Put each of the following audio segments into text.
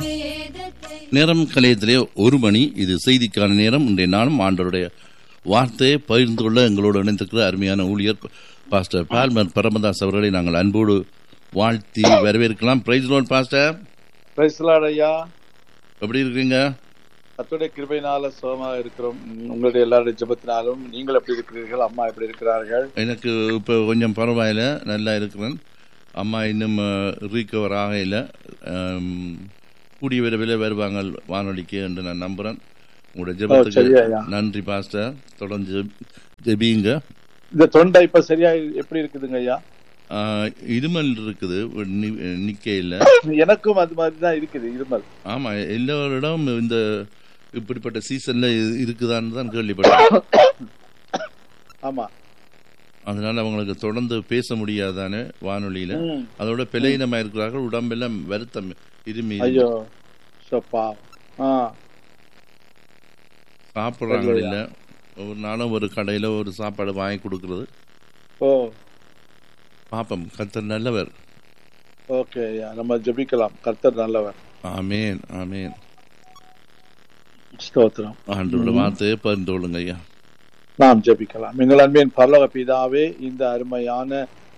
வேதத்தை நேரம் கலையத்திலே ஒரு மணி இது செய்திக்கான நேரம் இன்றைய நாளும் ஆண்டவருடைய வார்த்தையை பகிர்ந்து கொள்ள எங்களோடு இணைந்திருக்கிற அருமையான ஊழியர் பாஸ்டர் பால்மர் பரமதாஸ் அவர்களை நாங்கள் அன்போடு வாழ்த்தி வரவேற்கலாம் பிரைஸ் லோன் பாஸ்டர் பிரைஸ்லாட் ஐயா எப்படி இருக்கீங்க கத்துடைய கிருபையினால சுகமாக இருக்கிறோம் உம், உங்களுடைய எல்லாருடைய ஜெபத்தினாலும் நீங்கள் எப்படி இருக்கிறீர்கள் அம்மா எப்படி இருக்கிறார்கள் எனக்கு இப்போ கொஞ்சம் பரவாயில்ல நல்லா இருக்கிறேன் அம்மா இன்னும் ரீகவர் ஆகல கூடிய விரைவில் வருவாங்க வானொலிக்கு என்று நான் நம்புகிறேன் உங்களுடைய சரி ஜெபத்துக்கு ஐயா. நன்றி பாஸ்டர் தொடர்ந்து ஜெபி- ஜெபியுங்க இந்த தொண்டை இப்ப சரியா எப்படி இருக்குதுங்க ஐயா ஆஹ், இருமல் இருக்குது நி- நிக்கையில் எனக்கும் அது மாதிரி தான் இருக்குது இருமல் ஆமா எல்லோரிடம் இந்த இப்படிப்பட்ட சீசன்ல இது இருக்குதான்னு தான் கேள்விப்பட்டேன் ஆமா அதனால அவங்களுக்கு தொடர்ந்து பேச முடியாதானே வானொலியில ம். அதோட பிழையினமா இருக்கிறார்கள் உடம்பெல்லாம் வருத்தம் இருமி ஐயோ சப்பா ஆ சாப்பிடுறாங்க சரியா. இல்ல ஒரு நாளும் ஒரு கடையில ஒரு சாப்பாடு வாங்கி கொடுக்கறது ஓ பாப்பம் கத்தர் நல்லவர் ஓகே ஐயா நம்ம ஜெபிக்கலாம் கர்த்தர் நல்லவர் ஆமேன் ஆமேன் ஸ்தோத்திரம் ஆண்டோட வார்த்தையை பகிர்ந்து கொள்ளுங்க ஐயா நாம் ஜெபிக்கலாம் எங்கள் அன்பின் பரலோக பிதாவே இந்த அருமையான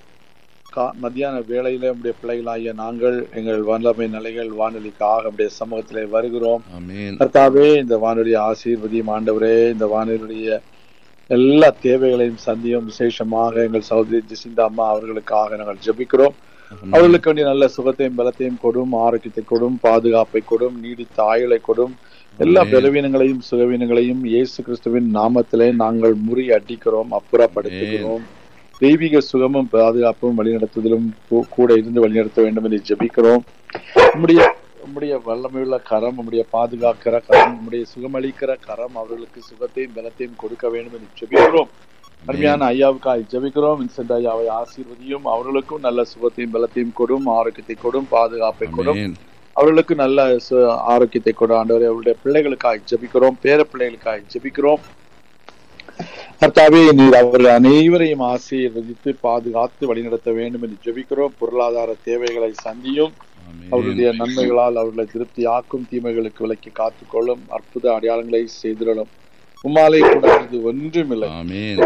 கா- மத்தியான வேளையில நம்முடைய பிள்ளைகளாகிய நாங்கள் எங்கள் வல்லமை நிலைகள் வானொலிக்காக நம்முடைய சமூகத்திலே வருகிறோம் ஆமேன் கர்த்தாவே இந்த வானொலி ஆசீர்வதியும் ஆண்டவரே இந்த வானொலியுடைய எல்லா தேவைகளையும் சந்தியும் விசேஷமாக எங்கள் சகோதரி ஜிசிந்தா அம்மா அவர்களுக்காக நாங்கள் ஜெபிக்கிறோம் அவர்களுக்கு வேண்டிய நல்ல சுகத்தையும் பலத்தையும் கொடும் ஆரோக்கியத்தை கொடும் பாதுகாப்பை கொடும் நீடித்த ஆயுளை கொடும் எல்லா ஆமென். பலவீனங்களையும் சுகவீனங்களையும் இயேசு கிறிஸ்துவின் நாமத்திலே நாங்கள் முறி அடிக்கிறோம் அப்புறப்படுத்துகிறோம் தெய்வீக சுகமும் பாதுகாப்பும் வழிநடத்துதலும் கூ- கூட இருந்து வழிநடத்த வேண்டும் என்று ஜெபிக்கிறோம் உம்முடைய உம்முடைய வல்லமையுள்ள கரம் உம்முடைய பாதுகாக்கிற கரம் உம்முடைய சுகமளிக்கிற கரம் அவர்களுக்கு சுகத்தையும் பலத்தையும் கொடுக்க வேண்டும் என்று ஜெபிக்கிறோம் அருமையான ஐயாவுக்காய் ஜெபிக்கிறோம் வின்சென்ட் ஐயாவை ஆசீர்வதியும் அவர்களுக்கும் நல்ல சுகத்தையும் பலத்தையும் கொடும் ஆரோக்கியத்தை கொடும் பாதுகாப்பை கொடும் ஆமேன் அவர்களுக்கு நல்ல சு- ஆரோக்கியத்தை கொடு ஆண்டவரே அவருடைய பிள்ளைகளுக்காய் ஜெபிக்கிறோம் பேர பிள்ளைகளுக்காய் ஜெபிக்கிறோம் கர்த்தாவே நீர் அவர்கள் அனைவரையும் ஆசீர்வதித்து பாதுகாத்து வழிநடத்த வேண்டும் என்று ஜெபிக்கிறோம் பொருளாதார தேவைகளை சந்தியும் அவருடைய ஆமேன் நன்மைகளால் அவர்களை திருப்தியாக்கும் தீமைகளுக்கு விலக்கி காத்துக்கொள்ளும் அற்புத அடையாளங்களை செய்திடலும் உம்மாலே கூட இது ஒன்றுமில்லை ஆமேன்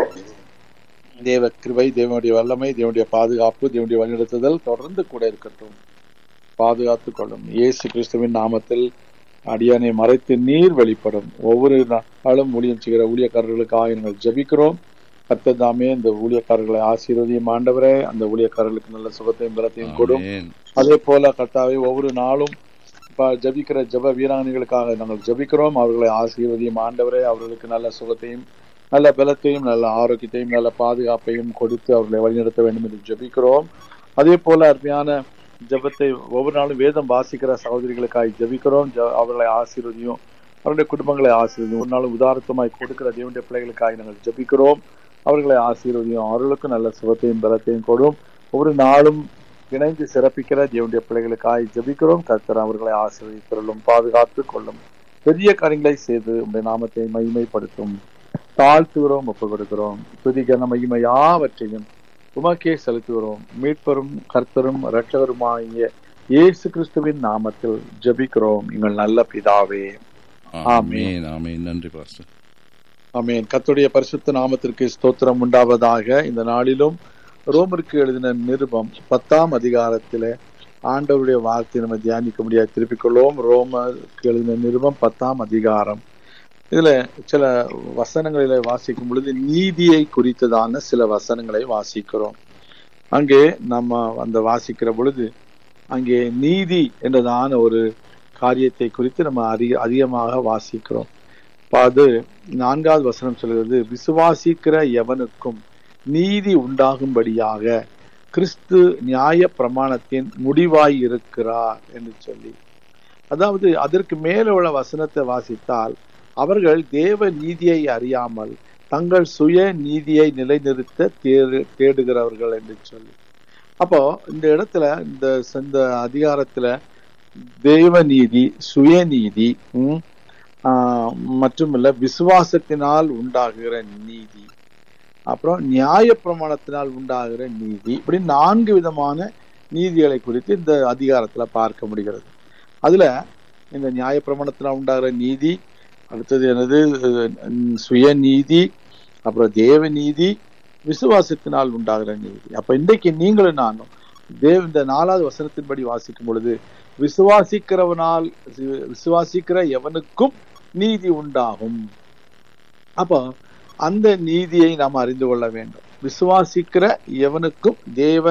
தேவ கிருபை தேவனுடைய வல்லமை தேவனுடைய பாதுகாப்பு தேவனுடைய வழிநடத்துதல் தொடர்ந்து கூட இருக்கட்டும் பாதுகாத்துக் கொள்ளும் இயேசு கிறிஸ்துவின் நாமத்தில் அடியானை மறைத்து நீர் வெளிப்படும் ஒவ்வொரு நாளும் ஊழியம் செய்கிற ஊழியக்காரர்களுக்காக நாங்கள் ஜெபிக்கிறோம் கர்த்தர் தாமே இந்த ஊழியக்காரர்களை ஆசீர்வதியும் ஆண்டவரே அந்த ஊழியக்காரர்களுக்கு நல்ல சுகத்தையும் பலத்தையும் கொடும் ஆமேன் அதே போல கர்த்தாவே ஒவ்வொரு நாளும் இப்ப ஜபிக்கிற ஜப வீராங்கனைகளுக்காக நாங்கள் ஜபிக்கிறோம் அவர்களை ஆசீர்வதியும் ஆண்டவரே அவர்களுக்கு நல்ல சுகத்தையும் நல்ல பலத்தையும் நல்ல ஆரோக்கியத்தையும் நல்ல பாதுகாப்பையும் கொடுத்து அவர்களை வழிநடத்த வேண்டும் என்று ஜபிக்கிறோம் அதே போல அருமையான ஜெபத்தை ஒவ்வொரு நாளும் வேதம் வாசிக்கிற சகோதரிகளுக்காக ஜெபிக்கிறோம் ஜ- அவர்களை ஆசீர்வதியும் அவருடைய குடும்பங்களை ஆசீர்வதியும் ஒரு நாளும் உதாரணமாய் கொடுக்கிற தேவனுடைய பிள்ளைகளுக்காக நாங்கள் ஜெபிக்கிறோம் அவர்களை ஆசீர்வதியும் அவர்களுக்கு நல்ல சுகத்தையும் பலத்தையும் கொடும் ஒவ்வொரு நாளும் இணைந்து சிறப்பிக்கிற தேவனுடைய பிள்ளைகளுக்காக ஜெபிக்கிறோம் கர்த்தர் அவர்களை ஆசீர்வதித்தருளும் பாதுகாத்து கொள்ளும் பெரிய காரியங்களை செய்து உடைய நாமத்தை மகிமைப்படுத்தும் தாழ்த்துகிறோம் ஒப்பு கொடுக்கிறோம் துதிகன மகிமை யாவற்றையும் உமக்கே செலுத்துகிறோம் மீட்பரும் கர்த்தரும் இரட்சகருமாகிய இயேசு கிறிஸ்துவின் நாமத்தில் ஜெபிக்கிறோம் எங்கள் நல்ல பிதாவே ஆமேன் ஆமேன் நன்றி பாஸ்டர் ஆமென் கர்த்தருடைய பரிசுத்த நாமத்திற்கு ஸ்தோத்திரம் உண்டாவதாக இந்த நாளிலும் ரோமருக்கு எழுதின நிருபம் பத்தாம் அதிகாரத்திலே ஆண்டவருடைய வார்த்தை நம்ம தியானிக்க முடியாது திருப்பிக் கொள்வோம் ரோமருக்கு எழுதின நிருபம் பத்தாம் அதிகாரம் இதுல சில வசனங்களில வாசிக்கும் பொழுது நீதியை குறித்ததான சில வசனங்களை வாசிக்கிறோம் அங்கே நம்ம அந்த வாசிக்கிற பொழுது அங்கே நீதி என்றதான ஒரு காரியத்தை குறித்து நம்ம அதிக அதிகமாக வாசிக்கிறோம் அப்ப அது நான்காவது வசனம் சொல்கிறது விசுவாசிக்கிற எவனுக்கும் நீதி உண்டாகும்படியாக கிறிஸ்து நியாய பிரமாணத்தின் முடிவாய் இருக்கிறார் என்று சொல்லி அதாவது அதற்கு மேல உள்ள வசனத்தை வாசித்தால் அவர்கள் தேவ நீதியை அறியாமல் தங்கள் சுய நீதியை நிலைநிறுத்த தேடு தேடுகிறவர்கள் என்று சொல்லி அப்போ இந்த இடத்துல இந்த இந்த அதிகாரத்துல தேவ நீதி சுயநீதி ம், ஆஹ், மட்டுமல்ல விசுவாசத்தினால் உண்டாகுகிற நீதி அப்புறம் நியாய பிரமாணத்தினால் உண்டாகிற நீதி இப்படி நான்கு விதமான நீதிகளை குறித்து இந்த அதிகாரத்துல பார்க்க முடிகிறது அதுல இந்த நியாயப்பிரமாணத்தினால் உண்டாகிற நீதி அடுத்தது எனது அஹ், சுய நீதி அப்புறம் தேவ நீதி விசுவாசத்தினால் உண்டாகிற நீதி அப்ப இன்றைக்கு நீங்களும் நானும் தேவ இந்த நாலாவது வசனத்தின்படி வாசிக்கும் பொழுது விசுவாசிக்கிறவனால் வி- விசுவாசிக்கிற எவனுக்கும் நீதி உண்டாகும் அப்போ அந்த நீதியை நாம் அறிந்து கொள்ள வேண்டும் விசுவாசிக்கிற எவனுக்கும் தேவ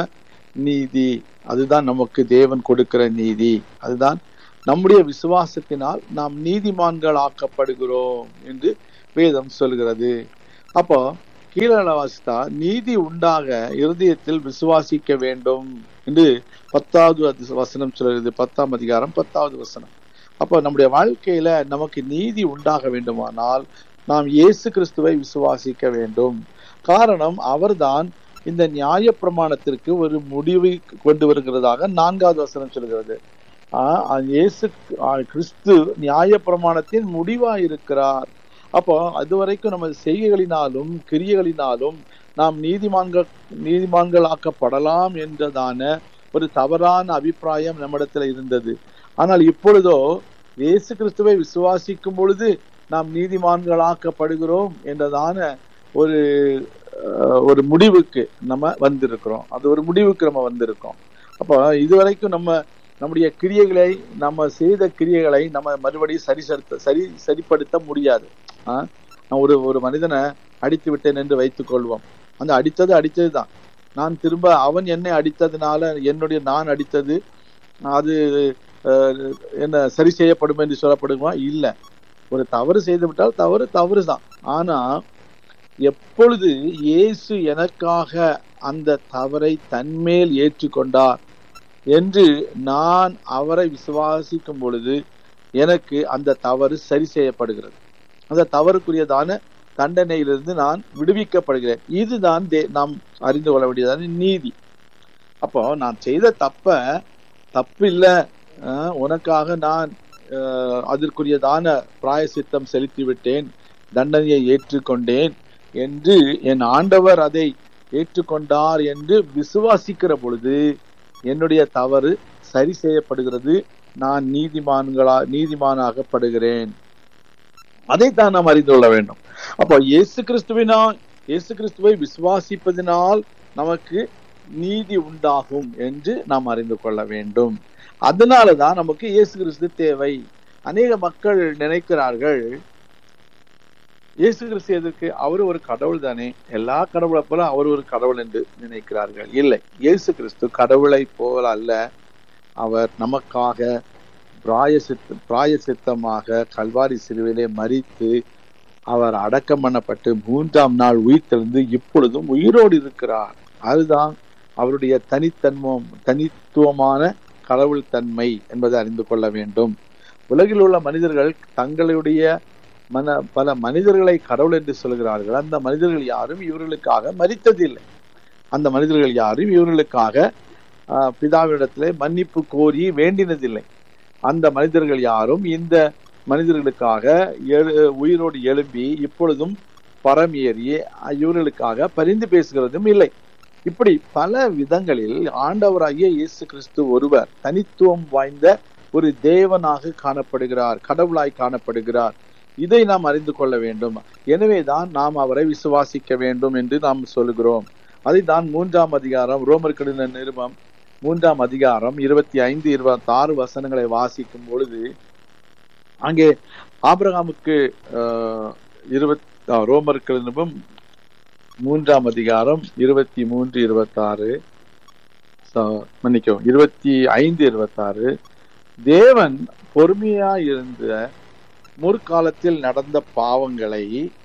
நீதி அதுதான் நமக்கு தேவன் கொடுக்கிற நீதி அதுதான் நம்முடைய விசுவாசத்தினால் நாம் நீதிமான்கள் ஆக்கப்படுகிறோம் என்று வேதம் சொல்கிறது அப்போ கீழே வாசித்தா நீதி உண்டாக இருதயத்தில் விசுவாசிக்க வேண்டும் என்று பத்தாவது அது வசனம் சொல்கிறது பத்தாம் அதிகாரம் பத்தாவது வசனம் அப்போ நம்முடைய வாழ்க்கையில நமக்கு நீதி உண்டாக வேண்டுமானால் நாம் இயேசு கிறிஸ்துவை விசுவாசிக்க வேண்டும் காரணம் அவர்தான் இந்த நியாய பிரமாணத்திற்கு ஒரு முடிவை கொண்டு வருகிறதாக நான்காவது வசனம் சொல்கிறது ஆஹ் அது இயேசு ஆஹ் கிறிஸ்து நியாய பிரமாணத்தின் முடிவா இருக்கிறார் அப்போ அது வரைக்கும் நம்ம செய்கைகளினாலும் கிரியைகளினாலும் நாம் நீதிமான்கள் நீதிமான்கள் ஆக்கப்படலாம் என்றதான ஒரு தவறான அபிப்பிராயம் நம்மிடத்துல இருந்தது ஆனால் இப்பொழுதோ இயேசு கிறிஸ்துவை விசுவாசிக்கும் பொழுது நாம் நீதிமான்களாக்கப்படுகிறோம் என்றதான ஒரு அஹ், ஒரு முடிவுக்கு நம்ம வந்திருக்கிறோம் அது ஒரு முடிவுக்கு நம்ம வந்திருக்கோம் அப்போ இதுவரைக்கும் நம்ம நம்முடைய கிரியைகளை நம்ம செய்த கிரியைகளை நம்ம மறுபடியும் சரி சரித்த சரி சரிப்படுத்த முடியாது ஆ? நான் ஒரு ஒரு மனிதனை அடித்து விட்டேன் என்று வைத்துக் கொள்வோம் அந்த அடித்தது அடித்தது தான் நான் திரும்ப அவன் என்னை அடித்ததுனால என்னுடைய நான் அடித்தது அது அஹ், என்ன சரி செய்யப்படும் என்று சொல்லப்படுமா இல்லை ஒரு தவறு செய்து விட்டால் தவறு தவறு தான் ஆனா எப்பொழுது இயேசு எனக்காக அந்த தவறை தன்மேல் ஏற்றுக்கொண்டார் என்று நான் அவரை விசுவாசிக்கும் பொழுது எனக்கு அந்த தவறு சரி செய்யப்படுகிறது அந்த தவறுக்குரியதான தண்டனையிலிருந்து நான் விடுவிக்கப்படுகிறேன் இதுதான் தே- நாம் அறிந்து கொள்ள வேண்டியதான நீதி அப்போ நான் செய்த தப்ப தப்பில்ல அஹ், உனக்காக நான் அஹ், அதற்குரியதான பிராயசித்தம் செலுத்தி விட்டேன் தண்டனையை ஏற்றுக்கொண்டேன் என்று என் ஆண்டவர் அதை ஏற்றுக்கொண்டார் என்று விசுவாசிக்கிற பொழுது என்னுடைய தவறு சரி செய்யப்படுகிறது நான் நீதிமான்களா நீதிமானாகப்படுகிறேன் அதைத்தான் நாம் அறிந்து கொள்ள வேண்டும் அப்போ இயேசு கிறிஸ்துவினா இயேசு கிறிஸ்துவை விசுவாசிப்பதினால் நமக்கு நீதி உண்டாகும் என்று நாம் அறிந்து கொள்ள வேண்டும் அதனாலதான் நமக்கு இயேசு கிறிஸ்து தேவை அநேக மக்கள் நினைக்கிறார்கள் இயேசு கிறிஸ்து எதற்கு அவர் ஒரு கடவுள் தானே எல்லா கடவுளை போல அவர் ஒரு கடவுள் என்று நினைக்கிறார்கள் இல்லை இயேசு கிறிஸ்து கடவுளை போல அல்ல அவர் நமக்காக பிராயசித்த பிராயசித்தமாக கல்வாரி சிலுவிலே மறித்து அவர் அடக்கம் பண்ணப்பட்டு மூன்றாம் நாள் உயிர்த்தெழுந்து இப்பொழுதும் உயிரோடு இருக்கிறார் அதுதான் அவருடைய தனித்தன்மம் தனித்துவமான கடவுள் தன்மை என்பதை அறிந்து கொள்ள வேண்டும் உலகில் உள்ள மனிதர்கள் தங்களுடைய மன பல மனிதர்களை கடவுள் என்று சொல்கிறார்கள் அந்த மனிதர்கள் யாரும் இவர்களுக்காக மறித்ததில்லை அந்த மனிதர்கள் யாரும் இவர்களுக்காக ஆஹ், பிதாவினிடத்திலே மன்னிப்பு கோரி வேண்டினதில்லை அந்த மனிதர்கள் யாரும் இந்த மனிதர்களுக்காக எழு- உயிரோடு எழும்பி இப்பொழுதும் பரமேறி இவர்களுக்காக பரிந்து பேசுகிறதும் இல்லை இப்படி பல விதங்களில் ஆண்டவராகிய இயேசு கிறிஸ்து ஒருவர் தனித்துவம் வாய்ந்த ஒரு தேவனாக காணப்படுகிறார் கடவுளாய் காணப்படுகிறார் இதை நாம் அறிந்து கொள்ள வேண்டும் எனவேதான் நாம் அவரை விசுவாசிக்க வேண்டும் என்று நாம் சொல்கிறோம் அதை தான் மூன்றாம் அதிகாரம் ரோமர் கடின நிருபம் மூன்றாம் அதிகாரம் இருபத்தி ஐந்து இருபத்தி ஆறு வசனங்களை வாசிக்கும் பொழுது அங்கே ஆபிரகாமுக்கு ஆஹ், இருபத் ஆஹ், ரோமர் நிருபம் மூன்றாம் அதிகாரம் இருபத்தி மூன்று இருபத்தாறு மன்னிக்கவும் இருபத்தி ஐந்து இருபத்தாறு தேவன் பொறுமையா இருந்த முற்காலத்தில் நடந்த பாவங்களை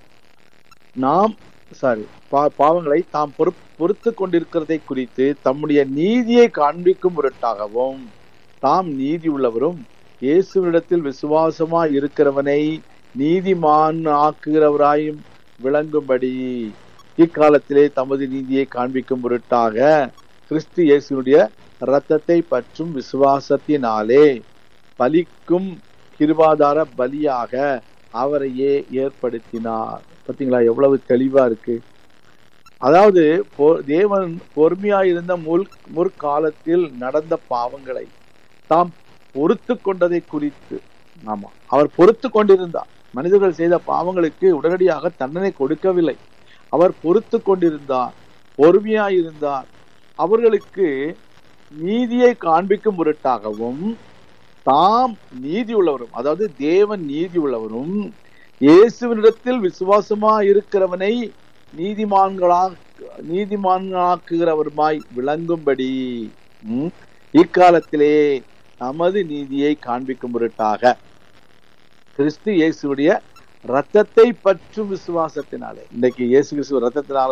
நாம் சாரி பாவங்களை தாம் பொறு பொறுத்து கொண்டிருக்கிறதை குறித்து தம்முடைய நீதியை காண்பிக்கும் பொருட்டாகவும் தாம் நீதி உள்ளவரும் இயேசுவிடத்தில் விசுவாசமா இருக்கிறவனை நீதிமான் ஆக்குகிறவராயும் விளங்கும்படி இக்காலத்திலே தமது நீதியை காண்பிக்கும் பொருட்டாக கிறிஸ்து இயேசுடைய இரத்தத்தை பற்றும் விசுவாசத்தினாலே பலிக்கும் கிருபாதார பலியாக அவரையே ஏற்படுத்தினார் பாத்தீங்களா எவ்வளவு தெளிவா இருக்கு அதாவது பொ- தேவன் பொறுமையாயிருந்த முல் முற்காலத்தில் நடந்த பாவங்களை தாம் பொறுத்து கொண்டதை குறித்து ஆமா அவர் பொறுத்து கொண்டிருந்தார் மனிதர்கள் செய்த பாவங்களுக்கு உடனடியாக தண்டனை கொடுக்கவில்லை அவர் பொறுத்து கொண்டிருந்தார் பொறுமையாயிருந்தார் அவர்களுக்கு நீதியை காண்பிக்கும் பொருட்டாகவும் தாம் நீதி உள்ளவரும் அதாவது தேவன் நீதி உள்ளவரும் இயேசுவினிடத்தில் விசுவாசமா இருக்கிறவனை நீதிமான்களா நீதிமான்களாக்குகிறவருமாய் விளங்கும்படி ம், இக்காலத்திலே நமது நீதியை காண்பிக்கும் பொருட்டாக கிறிஸ்து இயேசுடைய ரத்தத்தை பற்றும் விசுவாசத்தினாலே இன்னைக்கு இயேசு கிறிஸ்துவ ரத்தத்தினால